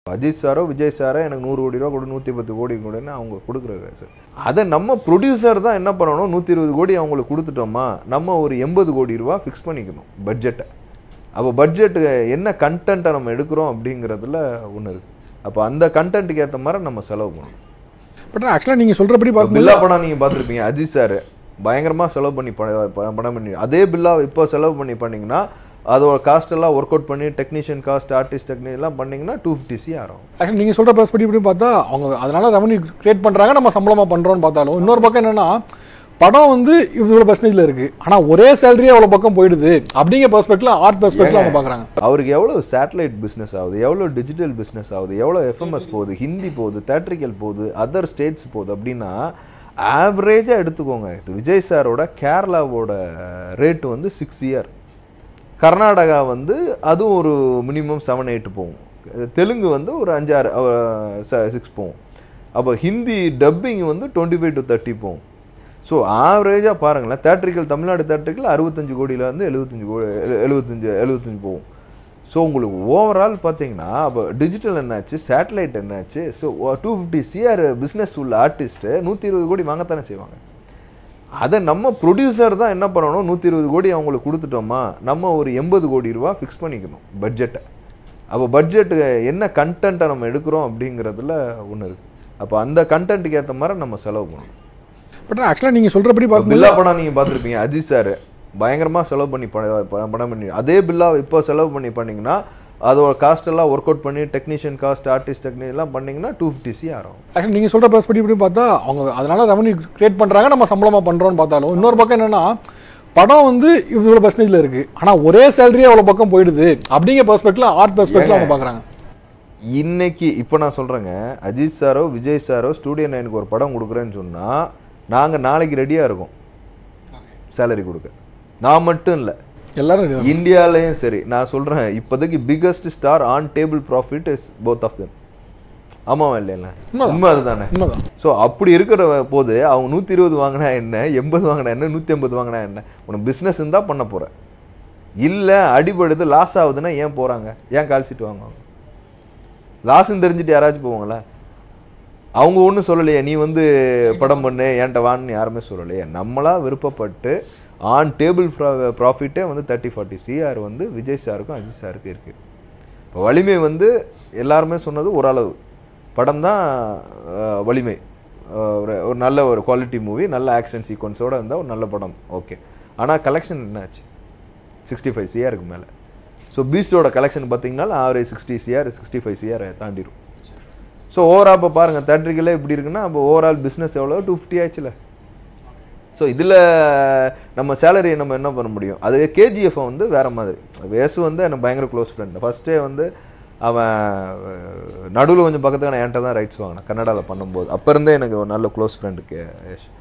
அஜித் சாரோ விஜய் சாரோ எனக்கு நூறு கோடி ரூபா கொடு நூற்றி பத்து கோடி கொடுன்னு அவங்க கொடுக்குறாரு சார் அதை நம்ம ப்ரொடியூசர் தான் என்ன பண்ணணும் நூற்றி இருபது கோடி அவங்களுக்கு கொடுத்துட்டோமா நம்ம ஒரு எண்பது கோடி ரூபா ஃபிக்ஸ் பண்ணிக்கணும் பட்ஜெட்டை அப்போ பட்ஜெட்டு என்ன கண்டென்ட்டை நம்ம எடுக்கிறோம் அப்படிங்கிறதுல ஒன்று இருக்குது அப்போ அந்த கண்டென்ட்டுக்கு ஏற்ற மாதிரி நம்ம செலவு பண்ணணும் பட் ஆக்சுவலாக நீங்கள் சொல்கிறபடி பில்லா பார்க்கும்போது படம் நீங்கள் பார்த்துருப்பீங்க அஜித் சார் பயங்கரமாக செலவு பண்ணி பட- ப- படம் பண்ணி அதே பில்லா இப்போ செலவு பண்ணி பண்ணீங்கன்னா அதோட காஸ்ட் எல்லாம் ஒர்க் அவுட் பண்ணி டெக்னீஷியன் காஸ்ட் ஆர்டிஸ்ட் டெக்னி எல்லாம் பண்ணீங்கன்னா டூ ஃபிஃப்டி சி ஆகும் ஆக்சுவலி நீங்கள் சொல்கிற பெர்ஸ்பெக்டிவ் பார்த்தா அவங்க அதனால ரெவன்யூ கிரியேட் பண்ணுறாங்க நம்ம சம்பளமாக பண்ணுறோம்னு பார்த்தாலும் இன்னொரு பக்கம் என்னன்னா படம் வந்து இவ்வளோ பர்சன்டேஜில் இருக்குது ஆனால் ஒரே சேலரியே அவ்வளோ பக்கம் போயிடுது அப்படிங்கிற பெர்ஸ்பெக்டில் ஆர்ட் பெர்ஸ்பெக்டில் அவங்க பார்க்குறாங்க அவருக்கு எவ்வளோ சேட்டலைட் பிஸ்னஸ் ஆகுது எவ்வளோ டிஜிட்டல் பிஸ்னஸ் ஆகுது எவ்வளோ எஃப்எம்எஸ் போகுது ஹிந்தி போகுது தேட்ரிக்கல் போகுது அதர் ஸ்டேட்ஸ் போகுது அப்படின்னா ஆவரேஜாக எடுத்துக்கோங்க இது விஜய் சாரோட கேரளாவோட ரேட் வந்து சிக்ஸ் இயர் கர்நாடகா வந்து அதுவும் ஒரு மினிமம் செவன் எயிட் போகும் தெலுங்கு வந்து ஒரு அஞ்சாறு சிக்ஸ் போகும் அப்போ ஹிந்தி டப்பிங் வந்து டுவெண்ட்டி ஃபைவ் டு தேர்ட்டி போகும் ஸோ ஆவரேஜாக பாருங்களேன் தேட்ரிக்கல் தமிழ்நாடு தேட்ரிக்கல் அறுபத்தஞ்சு கோடியிலேருந்து எழுபத்தஞ்சு கோடி எழு- எழுபத்தஞ்சு எழுபத்தஞ்சு போகும் ஸோ உங்களுக்கு ஓவரால் பார்த்தீங்கன்னா அப்போ டிஜிட்டல் என்னாச்சு சேட்டலைட் என்னாச்சு so two fifty C R business உள்ள ஆர்டிஸ்ட்டு நூற்றி இருபது கோடி வாங்கத்தானே செய்வாங்க அதை நம்ம ப்ரொடியூசர் தான் என்ன பண்ணணும் நூற்றி இருபது கோடி அவங்களுக்கு கொடுத்துட்டோமா நம்ம ஒரு எண்பது கோடி ரூபா ஃபிக்ஸ் பண்ணிக்கணும் பட்ஜெட்டை அப்போ பட்ஜெட்டு என்ன கண்டென்ட்டை நம்ம எடுக்கிறோம் அப்படிங்கிறதுல ஒன்று இருக்குது அப்போ அந்த கண்டென்ட்டுக்கு ஏற்ற மாதிரி நம்ம செலவு பண்ணணும் பட் ஆக்சுவலாக நீங்கள் சொல்கிறபடி பார்க்கும்போது பில்லா படம் நீங்கள் பார்த்துருப்பீங்க அஜித் சார் பயங்கரமாக செலவு பண்ணி பட- ப- படம் பண்ணி அதே பில்லா இப்போ செலவு பண்ணி பண்ணீங்கன்னா அதோட காஸ்ட் எல்லாம் ஒர்க் அவுட் பண்ணி டெக்னீஷியன் காஸ்ட் ஆர்டிஸ்ட் டெக்னி எல்லாம் பண்ணீங்கன்னா டூ ஃபிஃப்டி சி ஆகும் ஆக்சுவலி நீங்கள் சொல்கிற பெர்ஸ்பெக்டிவ் பார்த்தா அவங்க அதனால ரெவன்யூ கிரியேட் பண்ணுறாங்க நம்ம சம்பளமாக பண்ணுறோம்னு பார்த்தாலும் இன்னொரு பக்கம் என்னன்னா படம் வந்து இவ்வளோ பர்சன்டேஜில் இருக்குது ஆனால் ஒரே சேலரியே அவ்வளோ பக்கம் போயிடுது அப்படிங்கிற பெர்ஸ்பெக்டில் ஆர்ட் பெர்ஸ்பெக்டில் அவங்க பார்க்குறாங்க இன்னைக்கு இப்போ நான் சொல்கிறேங்க அஜித் சாரோ விஜய் சாரோ ஸ்டூடியோ நைனுக்கு ஒரு படம் கொடுக்குறேன்னு சொன்னால் நாங்கள் நாளைக்கு ரெடியாக இருக்கோம் சேலரி கொடுக்க நான் மட்டும் இல்லை எல்லாரும் ready தான். இந்தியாலயும் சரி நான் சொல்கிறேன் இப்போதைக்கு biggest star on table profit is both of them ஆமாவா இல்லைல்ல உண்மைதான். உண்மை அதுதானே உண்மைதான் ஸோ அப்படி இருக்கிற போது அவங்க நூற்றி இருபது வாங்கினா என்ன எண்பது வாங்கினா என்ன நூற்றி ஐம்பது வாங்கினா என்ன உனக்கு பிஸ்னஸ் இருந்தால் பண்ண போகிற இல்லை அடிபடுது லாஸ் ஆகுதுன்னா ஏன் போகிறாங்க ஏன் கால் சீட் வாங்குவாங்க லாஸ்ன்னு தெரிஞ்சுட்டு யாராச்சும் போவாங்களா அவங்க ஒன்றும் சொல்லலையே நீ வந்து படம் பண்ணு என்கிட்ட வான்னு யாருமே சொல்லலையே நம்மளா விருப்பப்பட்டு ஆன் டேபிள் ப்ராஃபிட்டே வந்து தேர்ட்டி ஃபார்ட்டி சிஆர் வந்து விஜய் சாருக்கும் அஜித் சாருக்கும் இருக்குது இப்போ வலிமை வந்து எல்லாருமே சொன்னது ஓரளவு படம் தான் அஹ், வலிமை அஹ், ஒரு ஒரு நல்ல ஒரு குவாலிட்டி மூவி நல்ல ஆக்ஷன் சீக்வன்ஸோட இருந்தால் ஒரு நல்ல படம் ஓகே ஆனால் கலெக்ஷன் என்னாச்சு சிக்ஸ்டி ஃபைவ் சிஆருக்கு மேலே ஸோ பீஸ்டோட கலெக்ஷன் பார்த்தீங்கன்னா average sixty C R sixty five C R தாண்டிடும் ஸோ ஓவரால் இப்போ பாருங்கள் தேட்டரிக்கலே இப்படி இருக்குன்னா அப்போ ஓவரால் பிஸ்னஸ் எவ்வளோ டூ ஃபிஃப்டி ஆச்சுல ஸோ இதில் நம்ம சேலரி நம்ம என்ன பண்ண முடியும் அது கேஜிஎஃப் வந்து வேற மாதிரி வேசு வந்து எனக்கு பயங்கர க்ளோஸ் ஃப்ரெண்ட் ஃபஸ்ட்டே வந்து அவன் நடுவில் கொஞ்சம் பக்கத்துக்கு நான் என்கிட்ட தான் ரைட்ஸ் வாங்கினேன் கன்னடாவில் பண்ணும்போது அப்போ இருந்தே எனக்கு ஒரு நல்ல க்ளோஸ் ஃப்ரெண்டுக்கு